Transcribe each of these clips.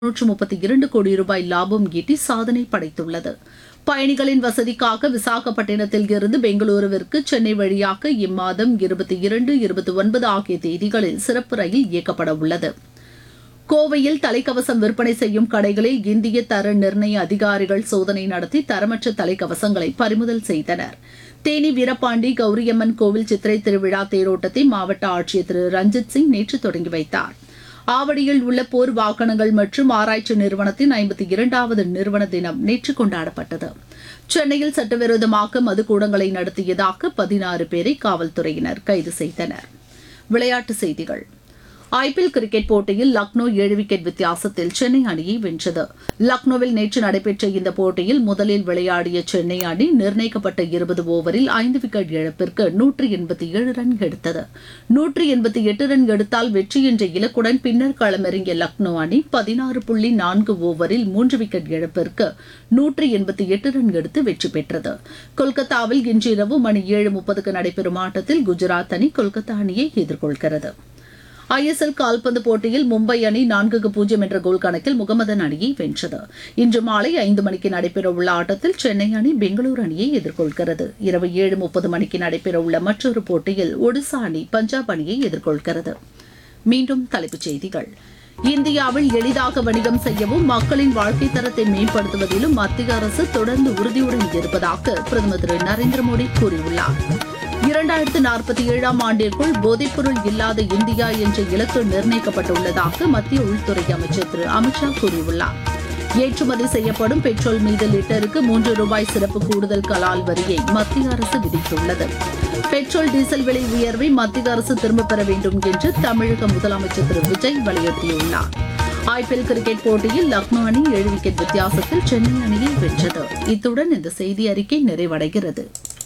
நூற்று முப்பத்தி இரண்டு கோடி ரூபாய் லாபம் ஈட்டி சாதனை படைத்துள்ளது பயணிகளின் வசதிக்காக விசாகப்பட்டினத்தில் இருந்து பெங்களூருவிற்கு சென்னை வழியாக இம்மாதம் இருபத்தி இரண்டு இருபத்தி ஒன்பது ஆகிய தேதிகளில் சிறப்பு ரயில் இயக்கப்பட உள்ளது கோவையில் தலைக்கவசம் விற்பனை செய்யும் கடைகளில் இந்திய தர நிர்ணய அதிகாரிகள் சோதனை நடத்தி தரமற்ற தலைக்கவசங்களை பறிமுதல் செய்தனர் தேனி வீரபாண்டி கௌரியம்மன் கோவில் சித்திரை திருவிழா தேரோட்டத்தை மாவட்ட ஆட்சியர் திரு ரஞ்சித் சிங் நேற்று தொடங்கி வைத்தார் ஆவடியில் உள்ள போர் வாகனங்கள் மற்றும் ஆராய்ச்சி நிறுவனத்தின் ஐம்பத்தி இரண்டாவது நிறுவன தினம் நேற்று கொண்டாடப்பட்டது சென்னையில் சட்டவிரோதமாக மதுக்கூடங்களை நடத்தியதாக பதினாறு பேரை காவல்துறையினர் கைது செய்தனர் விளையாட்டுச் செய்திகள் ஐபிஎல் கிரிக்கெட் போட்டியில் லக்னோ ஏழு விக்கெட் வித்தியாசத்தில் சென்னை அணியை வென்றது லக்னோவில் நேற்று நடைபெற்ற இந்த போட்டியில் முதலில் விளையாடிய சென்னை அணி நிர்ணயிக்கப்பட்ட இருபது ஓவரில் ஐந்து விக்கெட் இழப்பிற்கு நூற்றி எண்பத்தி ஏழு ரன் எடுத்தது நூற்றி எண்பத்தி எட்டு ரன் எடுத்தால் வெற்றி என்ற இலக்குடன் பின்னர் களமிறங்கிய லக்னோ அணி பதினாறு புள்ளி நான்கு ஓவரில் மூன்று விக்கெட் இழப்பிற்கு நூற்றி எண்பத்தி எட்டு ரன் எடுத்து வெற்றி பெற்றது கொல்கத்தாவில் இன்றிரவு மணி ஏழு முப்பதுக்கு நடைபெறும் ஆட்டத்தில் குஜராத் அணி கொல்கத்தா அணியை எதிர்கொள்கிறது ஐஎஸ்எல் கால்பந்து போட்டியில் மும்பை அணி நான்குக்கு பூஜ்ஜியம் என்ற கோல் கணக்கில் முகமதன் அணியை வென்றது இன்று மாலை ஐந்து மணிக்கு நடைபெறவுள்ள ஆட்டத்தில் சென்னை அணி பெங்களூரு அணியை எதிர்கொள்கிறது இரவு ஏழு முப்பது மணிக்கு நடைபெறவுள்ள மற்றொரு போட்டியில் ஒடிசா அணி பஞ்சாப் அணியை எதிர்கொள்கிறது மீண்டும் தலைப்புச் செய்திகள் இந்தியாவில் எளிதாக வணிகம் செய்யவும் மக்களின் வாழ்க்கை தரத்தை மேம்படுத்துவதிலும் மத்திய அரசு தொடர்ந்து உறுதியுடன் இருப்பதாக பிரதமர் திரு நரேந்திர மோடி கூறியுள்ளார் இரண்டாயிரத்து நாற்பத்தி ஏழாம் ஆண்டிற்குள் போதைப்பொருள் இல்லாத இந்தியா என்ற இலக்கு நிர்ணயிக்கப்பட்டுள்ளதாக மத்திய உள்துறை அமைச்சர் திரு அமித்ஷா கூறியுள்ளார் ஏற்றுமதி செய்யப்படும் பெட்ரோல் மீது லிட்டருக்கு மூன்று ரூபாய் சிறப்பு கூடுதல் கலால் வரியை மத்திய அரசு விதித்துள்ளது பெட்ரோல் டீசல் விலை உயர்வை மத்திய அரசு திரும்பப் பெற வேண்டும் என்று தமிழக முதலமைச்சர் திரு விஜய் வலியுறுத்தியுள்ளார் ஐபிஎல் கிரிக்கெட் போட்டியில் லக்னோ அணி ஏழு விக்கெட் வித்தியாசத்தில் சென்னை அணியை வென்றது இத்துடன் இந்த செய்தி அறிக்கை நிறைவடைகிறது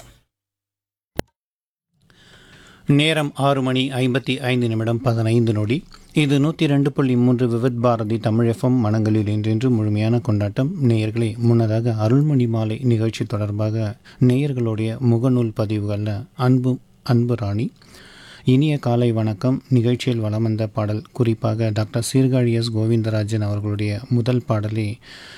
நேரம் ஆறு மணி ஐம்பத்தி ஐந்து நிமிடம் பதினைந்து நொடி இது நூற்றி ரெண்டு புள்ளி மூன்று விவித் பாரதி தமிழ் எஃப்எம் மனங்களில் இன்றென்று முழுமையான கொண்டாட்டம் நேயர்களே முன்னதாக அருள்மணி மாலை நிகழ்ச்சி தொடர்பாக நேயர்களுடைய முகநூல் பதிவுகளில் அன்பு அன்பு ராணி இனிய காலை வணக்கம் நிகழ்ச்சியில் வலம் வந்த பாடல் குறிப்பாக டாக்டர் சீர்காழி எஸ் கோவிந்தராஜன் அவர்களுடைய முதல் பாடலே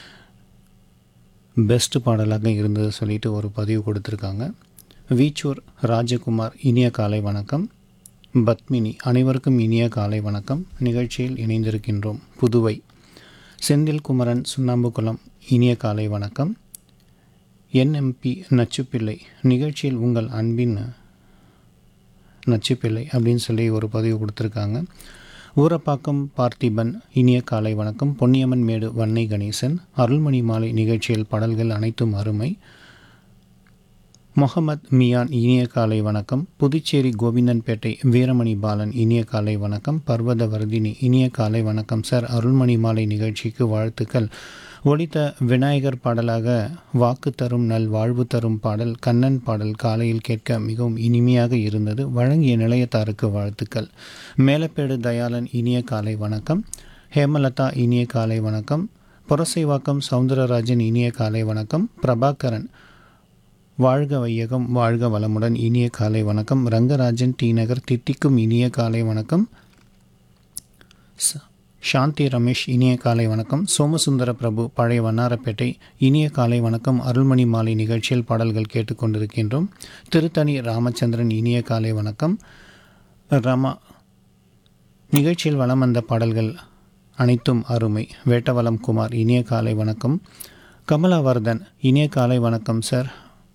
பெஸ்ட் பாடலாக இருந்தது சொல்லிட்டு ஒரு பதிவு கொடுத்துருக்காங்க வீச்சூர் ராஜகுமார் இனிய காலை வணக்கம் பத்மினி அனைவருக்கும் இனிய காலை வணக்கம் நிகழ்ச்சியில் இணைந்திருக்கின்றோம் புதுவை செந்தில் குமரன் சுண்ணாம்புக்குளம் இனிய காலை வணக்கம் என்எம்பி நச்சுப்பிள்ளை நிகழ்ச்சியில் உங்கள் அன்பின் நச்சுப்பிள்ளை அப்படின்னு சொல்லி ஒரு பதிவு கொடுத்துருக்காங்க ஊரப்பாக்கம் பார்த்திபன் இனிய காலை வணக்கம் பொன்னியம்மன் மேடு வன்னை கணேசன் அருள்மணி மாலை நிகழ்ச்சியில் பாடல்கள் அனைத்தும் அருமை முகமது மியான் இனிய காலை வணக்கம் புதுச்சேரி கோவிந்தன்பேட்டை வீரமணி பாலன் இனிய காலை வணக்கம் பர்வத வர்தினி இனிய காலை வணக்கம் சார் அருள்மணி மாலை நிகழ்ச்சிக்கு வாழ்த்துக்கள் ஒலித்த விநாயகர் பாடலாக வாக்கு தரும் நல் வாழ்வு தரும் பாடல் கண்ணன் பாடல் காலையில் கேட்க மிகவும் இனிமையாக இருந்தது வழங்கிய நிலையத்தாருக்கு வாழ்த்துக்கள் மேலப்பேடு தயாளன் இனிய காலை வணக்கம் ஹேமலதா இனிய காலை வணக்கம் புரசைவாக்கம் சவுந்தரராஜன் இனிய காலை வணக்கம் பிரபாகரன் வாழ்க வையகம் வாழ்க வளமுடன் இனிய காலை வணக்கம் ரங்கராஜன் டி நகர் தித்திக்கும் இனிய காலை வணக்கம் ச- சாந்தி ரமேஷ் இனிய காலை வணக்கம் சோமசுந்தர பிரபு பழைய வண்ணாரப்பேட்டை இனிய காலை வணக்கம் அருள்மணி மாலை நிகழ்ச்சியில் பாடல்கள் கேட்டுக்கொண்டிருக்கின்றோம் திருத்தணி ராமச்சந்திரன் இனிய காலை வணக்கம் ரமா நிகழ்ச்சியில் வலம் வந்த பாடல்கள் அனைத்தும் அருமை வேட்டவலம் குமார் இனிய காலை வணக்கம் கமலாவர்தன் இனிய காலை வணக்கம் சார்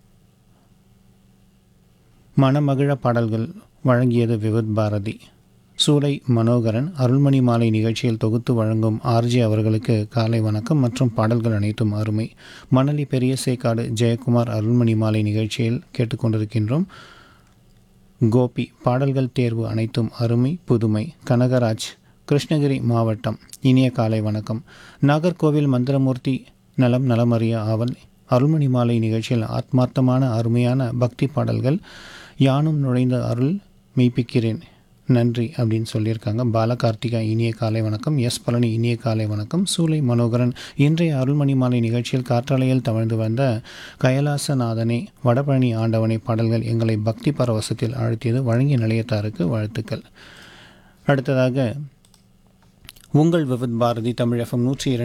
மனமகிழ பாடல்கள் வழங்கியது விவித் பாரதி சூலை மனோகரன் அருள்மணி மாலை நிகழ்ச்சியில் தொகுத்து வழங்கும் ஆர்ஜி அவர்களுக்கு காலை வணக்கம் மற்றும் பாடல்கள் அனைத்தும் அருமை மணலி பெரிய சேக்காடு ஜெயக்குமார் அருள்மணி மாலை நிகழ்ச்சியில் கேட்டுக்கொண்டிருக்கின்றோம் கோபி பாடல்கள் தேர்வு அனைத்தும் அருமை புதுமை கனகராஜ் கிருஷ்ணகிரி மாவட்டம் இனிய காலை வணக்கம் நாகர்கோவில் மந்திரமூர்த்தி நலம் நலமறிய ஆவல் அருள்மணி மாலை நிகழ்ச்சியில் ஆத்மார்த்தமான அருமையான பக்தி பாடல்கள் யானும் நுழைந்த அருள் மெய்ப்பிக்கிறேன் நன்றி அப்படின்னு சொல்லியிருக்காங்க பாலகார்த்திகா இனிய காலை வணக்கம் எஸ் பழனி இனிய காலை வணக்கம் சூலை மனோகரன் இன்றைய அருள்மணி மாலை நிகழ்ச்சியில் காற்றாலையில் தவழ்ந்து வந்த கைலாசநாதனே வடபழனி ஆண்டவனை பாடல்கள் எங்களை பக்தி பரவசத்தில் ஆழ்த்தியது வழங்கிய நிலையத்தாருக்கு வாழ்த்துக்கள் அடுத்ததாக உங்கள் விவித் பாரதி தமிழ் எஃப்எம் நூற்றி இரண்டு